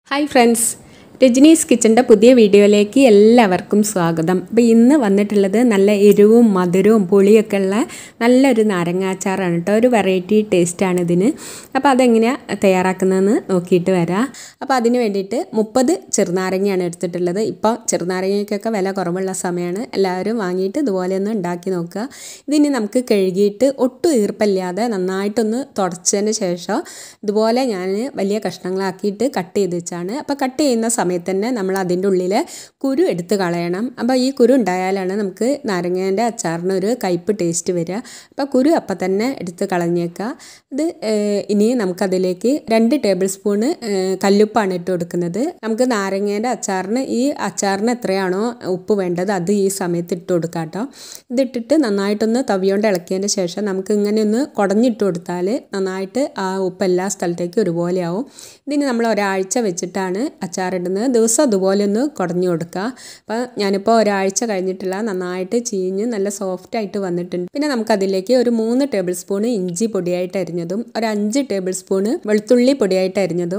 hi friends രജനീസ് കിച്ചൻ്റെ പുതിയ വീഡിയോയിലേക്ക് എല്ലാവർക്കും സ്വാഗതം അപ്പോൾ ഇന്ന് വന്നിട്ടുള്ളത് നല്ല എരിവും മധുരവും പുളിയൊക്കെ ഉള്ള നല്ലൊരു നാരങ്ങാച്ചാറാണ് കേട്ടോ ഒരു വെറൈറ്റി ടേസ്റ്റാണ് ഇതിന് അപ്പോൾ അതെങ്ങനെയാണ് തയ്യാറാക്കുന്നതെന്ന് നോക്കിയിട്ട് വരാം അപ്പോൾ അതിന് വേണ്ടിയിട്ട് മുപ്പത് ചെറുനാരങ്ങയാണ് എടുത്തിട്ടുള്ളത് ഇപ്പോൾ ചെറുനാരങ്ങയ്ക്കൊക്കെ വില കുറവുള്ള സമയമാണ് എല്ലാവരും വാങ്ങിയിട്ട് ഇതുപോലെ ഒന്ന് ഉണ്ടാക്കി നോക്കുക ഇതിന് നമുക്ക് കഴുകിയിട്ട് ഒട്ടും ഈർപ്പമില്ലാതെ നന്നായിട്ടൊന്ന് തുടച്ചതിന് ശേഷം ഇതുപോലെ ഞാൻ വലിയ കഷ്ണങ്ങളാക്കിയിട്ട് കട്ട് ചെയ്ത് വെച്ചാണ് അപ്പോൾ കട്ട് ചെയ്യുന്ന സമയത്ത് തന്നെ നമ്മൾ അതിൻ്റെ ഉള്ളിൽ കുരു എടുത്ത് കളയണം അപ്പോൾ ഈ കുരു ഉണ്ടായാലാണ് നമുക്ക് നാരങ്ങേൻ്റെ അച്ചാറിന് ഒരു കയ്പ്പ് ടേസ്റ്റ് വരിക അപ്പോൾ കുരു അപ്പം തന്നെ എടുത്ത് കളഞ്ഞേക്കുക ഇത് ഏഹ്, ഇനി നമുക്കതിലേക്ക് രണ്ട് ടേബിൾ സ്പൂണ് ഏഹ്, കല്ലുപ്പാണ് ഇട്ട് കൊടുക്കുന്നത് നമുക്ക് നാരങ്ങേൻ്റെ അച്ചാറിന് ഈ അച്ചാറിന് എത്രയാണോ ഉപ്പ് വേണ്ടത് അത് ഈ സമയത്ത് ഇട്ട് കൊടുക്കാം കേട്ടോ ഇതിട്ടിട്ട് നന്നായിട്ടൊന്ന് തവിയോണ്ട് ഇളക്കിയതിൻ്റെ ശേഷം നമുക്ക് ഇങ്ങനെ ഒന്ന് കുടഞ്ഞിട്ട് കൊടുത്താൽ നന്നായിട്ട് ആ ഉപ്പ് എല്ലാ സ്ഥലത്തേക്കും ഒരുപോലെ ആവും ഇതിന് നമ്മൾ ഒരാഴ്ച വെച്ചിട്ടാണ് അച്ചാറിടുന്നത് ദിവസം അതുപോലെ ഒന്ന് കുടഞ്ഞു കൊടുക്കുക അപ്പോൾ ഞാനിപ്പോൾ ഒരാഴ്ച കഴിഞ്ഞിട്ടുള്ള നന്നായിട്ട് ചീഞ്ഞ് നല്ല സോഫ്റ്റ് ആയിട്ട് വന്നിട്ടുണ്ട് പിന്നെ നമുക്കതിലേക്ക് ഒരു മൂന്ന് ടേബിൾ സ്പൂണ് ഇഞ്ചി പൊടിയായിട്ട് അരിഞ്ഞതും ഒരു അഞ്ച് ടേബിൾ സ്പൂണ് വെളുത്തുള്ളി പൊടിയായിട്ട് അരിഞ്ഞതും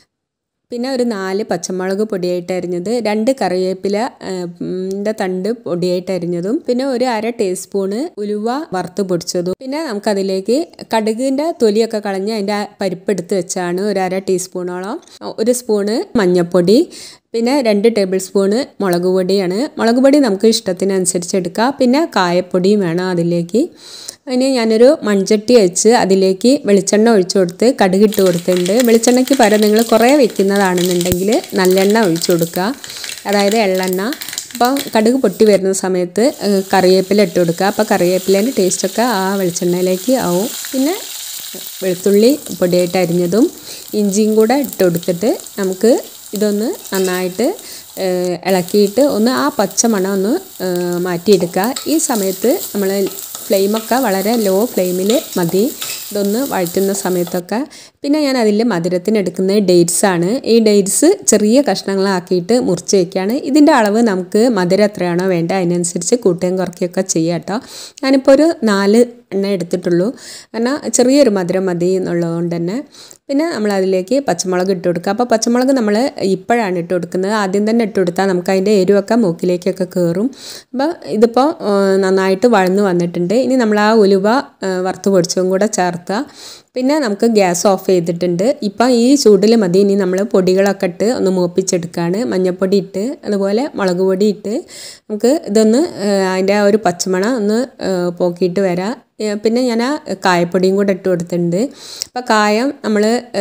പിന്നെ ഒരു നാല് പച്ചമുളക് പൊടിയായിട്ട് അരിഞ്ഞത് രണ്ട് കറിവേപ്പില ൻ്റെ തണ്ട് പൊടിയായിട്ട് അരിഞ്ഞതും പിന്നെ ഒരു അര ടീസ്പൂണ് ഉലുവ വറുത്ത് പൊടിച്ചതും പിന്നെ നമുക്കതിലേക്ക് കടുകിൻ്റെ തൊലിയൊക്കെ കളഞ്ഞ് അതിൻ്റെ പരിപ്പ് എടുത്ത് വെച്ചാണ് ഒരു അര ടീസ്പൂണോളം ഒരു സ്പൂണ് മഞ്ഞൾപ്പൊടി പിന്നെ രണ്ട് ടേബിൾ സ്പൂണ് മുളക് പൊടിയാണ് മുളക് പൊടി നമുക്ക് ഇഷ്ടത്തിനനുസരിച്ച് എടുക്കാം പിന്നെ കായപ്പൊടിയും വേണം അതിലേക്ക് അതിന് ഞാനൊരു മൺചട്ടി വെച്ച് അതിലേക്ക് വെളിച്ചെണ്ണ ഒഴിച്ചു കൊടുത്ത് കടുകിട്ട് കൊടുത്തിട്ടുണ്ട് വെളിച്ചെണ്ണയ്ക്ക് പകരം നിങ്ങൾ കുറേ വെക്കുന്നതാണെന്നുണ്ടെങ്കിൽ നല്ലെണ്ണ ഒഴിച്ചു കൊടുക്കുക അതായത് എള്ളെണ്ണ അപ്പോൾ കടുക് പൊട്ടി വരുന്ന സമയത്ത് ഏഹ്, കറിവേപ്പില ഇട്ട് കൊടുക്കുക അപ്പോൾ കറിവേപ്പിലേൻ്റെ ടേസ്റ്റൊക്കെ ആ വെളിച്ചെണ്ണയിലേക്ക് ആവും പിന്നെ വെളുത്തുള്ളി പൊടിയായിട്ട് അരിഞ്ഞതും ഇഞ്ചിയും കൂടെ ഇട്ട് കൊടുത്തിട്ട് നമുക്ക് ഇതൊന്ന് നന്നായിട്ട് ഏഹ്, ഇളക്കിയിട്ട് ഒന്ന് ആ പച്ചമണം ഒന്ന് ഏഹ്, മാറ്റിയെടുക്കുക ഈ സമയത്ത് നമ്മൾ ഫ്ലെയിമൊക്കെ വളരെ ലോ ഫ്ലെയിമിൽ മതി ഇതൊന്ന് വഴറ്റുന്ന സമയത്തൊക്കെ പിന്നെ ഞാൻ അതിൽ മധുരത്തിന് എടുക്കുന്നത് ഡേറ്റ്സ് ആണ് ഈ ഡേറ്റ്സ് ചെറിയ കഷ്ണങ്ങളാക്കിയിട്ട് മുറിച്ച് വയ്ക്കുകയാണ് ഇതിൻ്റെ അളവ് നമുക്ക് മധുരം എത്രയാണോ വേണ്ട അതിനനുസരിച്ച് കൂട്ടുകയും കുറയ്ക്കുകയൊക്കെ ചെയ്യാം കേട്ടോ ഞാനിപ്പോൾ ഒരു നാല് എണ്ണ എടുത്തിട്ടുള്ളൂ കാരണം ചെറിയൊരു മധുരം മതി എന്നുള്ളതുകൊണ്ട് തന്നെ പിന്നെ നമ്മൾ അതിലേക്ക് പച്ചമുളക് ഇട്ട് കൊടുക്കുക അപ്പോൾ പച്ചമുളക് നമ്മൾ ഇപ്പോഴാണ് ഇട്ട് കൊടുക്കുന്നത് ആദ്യം തന്നെ ഇട്ട് കൊടുത്താൽ നമുക്ക് അതിൻ്റെ എരിവൊക്കെ മൂക്കിലേക്കൊക്കെ കയറും അപ്പോൾ ഇതിപ്പോൾ ആ, നന്നായിട്ട് വഴന്ന് വന്നിട്ടുണ്ട് ഇനി നമ്മൾ ആ ഉലുവ ആ, വറുത്ത് പൊടിച്ചതും കൂടെ ചേർക്കുക പിന്നെ നമുക്ക് ഗ്യാസ് ഓഫ് ചെയ്തിട്ടുണ്ട് ഇപ്പം ഈ ചൂടിൽ മതി ഇനി നമ്മൾ പൊടികളൊക്കെ ഇട്ട് ഒന്ന് മൂപ്പിച്ചെടുക്കുകയാണ് മഞ്ഞൾപ്പൊടി ഇട്ട് അതുപോലെ മുളക് പൊടി ഇട്ട് നമുക്ക് ഇതൊന്ന് ആ, അതിൻ്റെ ആ ഒരു പച്ചമണം ഒന്ന് ആ, പോക്കിയിട്ട് വരാം ഏ, പിന്നെ ഞാൻ ആ കായപ്പൊടിയും കൂടെ ഇട്ട് കൊടുത്തിട്ടുണ്ട് അപ്പോൾ കായം നമ്മൾ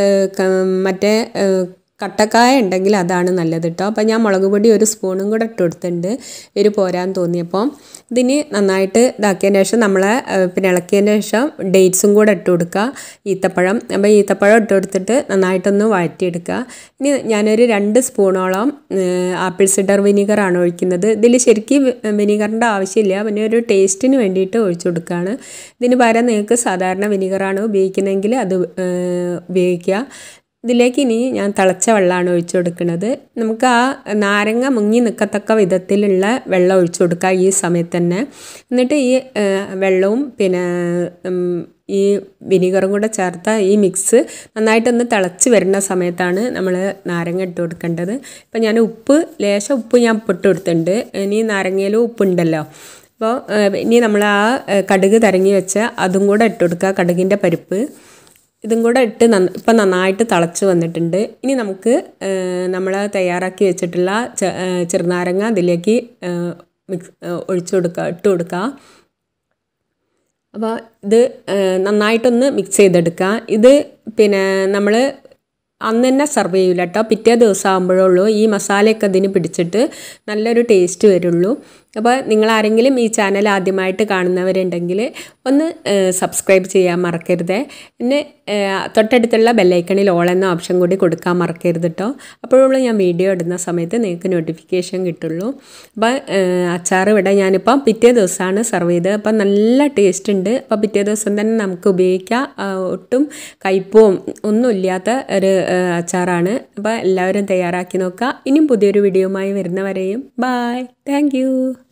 മറ്റേ ഏ, കട്ടക്കായ ഉണ്ടെങ്കിൽ അതാണ് നല്ലത് കേട്ടോ അപ്പോൾ ഞാൻ മുളക് പൊടി ഒരു സ്പൂണും കൂടെ ഇട്ട് കൊടുത്തിട്ടുണ്ട് എരി പോരാൻ തോന്നിയപ്പോൾ ഇതിന് നന്നായിട്ട് ഇതാക്കിയതിന് ശേഷം നമ്മൾ പിന്നെ ഇളക്കിയതിന് ശേഷം ഡേറ്റ്സും കൂടെ ഇട്ട് കൊടുക്കുക ഈത്തപ്പഴം അപ്പോൾ ഈത്തപ്പഴം ഇട്ട് കൊടുത്തിട്ട് നന്നായിട്ടൊന്ന് വഴറ്റിയെടുക്കുക ഇനി ഞാനൊരു രണ്ട് സ്പൂണോളം ആപ്പിൾ സിഡർ വിനീഗറാണ് ഒഴിക്കുന്നത് ഇതിൽ ശരിക്കും വിനീഗറിൻ്റെ ആവശ്യമില്ല പിന്നെ ഒരു ടേസ്റ്റിന് വേണ്ടിയിട്ട് ഒഴിച്ചു കൊടുക്കുകയാണ് ഇതിന് പകരം നിങ്ങൾക്ക് സാധാരണ വിനീഗറാണ് ഉപയോഗിക്കുന്നതെങ്കിൽ അത് ഏഹ്, ഉപയോഗിക്കുക ഇതിലേക്ക് ഇനി ഞാൻ തിളച്ച വെള്ളമാണ് ഒഴിച്ചു കൊടുക്കുന്നത് നമുക്ക് ആ നാരങ്ങ മുങ്ങി നിൽക്കത്തക്ക വിധത്തിലുള്ള വെള്ളം ഒഴിച്ചു കൊടുക്കുക ഈ സമയത്ത് തന്നെ എന്നിട്ട് ഈ ഏഹ്, വെള്ളവും പിന്നെ ഉം, ഈ വിനീഗറും കൂടെ ചേർത്ത ഈ മിക്സ് നന്നായിട്ടൊന്ന് തിളച്ച് വരുന്ന സമയത്താണ് നമ്മൾ നാരങ്ങ ഇട്ട് കൊടുക്കേണ്ടത് ഇപ്പം ഞാൻ ഉപ്പ് ലേശം ഉപ്പ് ഞാൻ ഇട്ട് കൊടുത്തിട്ടുണ്ട് ഇനി നാരങ്ങയിലും ഉപ്പുണ്ടല്ലോ അപ്പോൾ ഏഹ്, ഇനി നമ്മൾ ആ ഏഹ്, കടുക് തരങ്ങി വെച്ച അതും കൂടെ ഇട്ട് കൊടുക്കുക കടുകിൻ്റെ പരിപ്പ് ഇതും കൂടെ ഇട്ട് നന്ന ഇപ്പം നന്നായിട്ട് തിളച്ച് വന്നിട്ടുണ്ട് ഇനി നമുക്ക് നമ്മൾ തയ്യാറാക്കി വെച്ചിട്ടുള്ള ചെ- ഏ, ചെറുനാരങ്ങ അതിലേക്ക് ഏ, മിക്സ് ഏ, ഒഴിച്ചു കൊടുക്കുക ഇട്ട് കൊടുക്കുക അപ്പോൾ ഇത് ഏ, നന്നായിട്ടൊന്ന് മിക്സ് ചെയ്തെടുക്കുക ഇത് പിന്നെ നമ്മൾ അന്ന് തന്നെ സെർവ് ചെയ്യൂല കേട്ടോ പിറ്റേ ദിവസം ആകുമ്പോഴേ ഉള്ളൂ ഈ മസാലയൊക്കെ ഇതിന് പിടിച്ചിട്ട് നല്ലൊരു ടേസ്റ്റ് വരുള്ളൂ അപ്പോൾ നിങ്ങൾ ആരെങ്കിലും ഈ ചാനൽ ആദ്യമായിട്ട് കാണുന്നവരുണ്ടെങ്കിൽ ഒന്ന് സബ്സ്ക്രൈബ് ചെയ്യാൻ മറക്കരുത് പിന്നെ ഏ, തൊട്ടടുത്തുള്ള ബെല്ലൈക്കണിൽ ഓൾ എന്ന ഓപ്ഷൻ കൂടി കൊടുക്കാൻ മറക്കരുത് കേട്ടോ അപ്പോഴുള്ള ഞാൻ വീഡിയോ ഇടുന്ന സമയത്ത് നിങ്ങൾക്ക് നോട്ടിഫിക്കേഷൻ കിട്ടുള്ളൂ അപ്പോൾ അച്ചാർ ഇവിടെ ഞാനിപ്പോൾ പിറ്റേ ദിവസമാണ് സെർവ് ചെയ്തത് അപ്പം നല്ല ടേസ്റ്റ് ഉണ്ട് അപ്പോൾ പിറ്റേ ദിവസം തന്നെ നമുക്ക് ഉപയോഗിക്കാം ആ, ഒട്ടും കയ്പവും ഒന്നും ഇല്ലാത്ത ഒരു ആ, അച്ചാറാണ് അപ്പോൾ എല്ലാവരും തയ്യാറാക്കി നോക്കുക ഇനിയും പുതിയൊരു വീഡിയോയുമായി വരുന്നവരെയും ബായ് താങ്ക്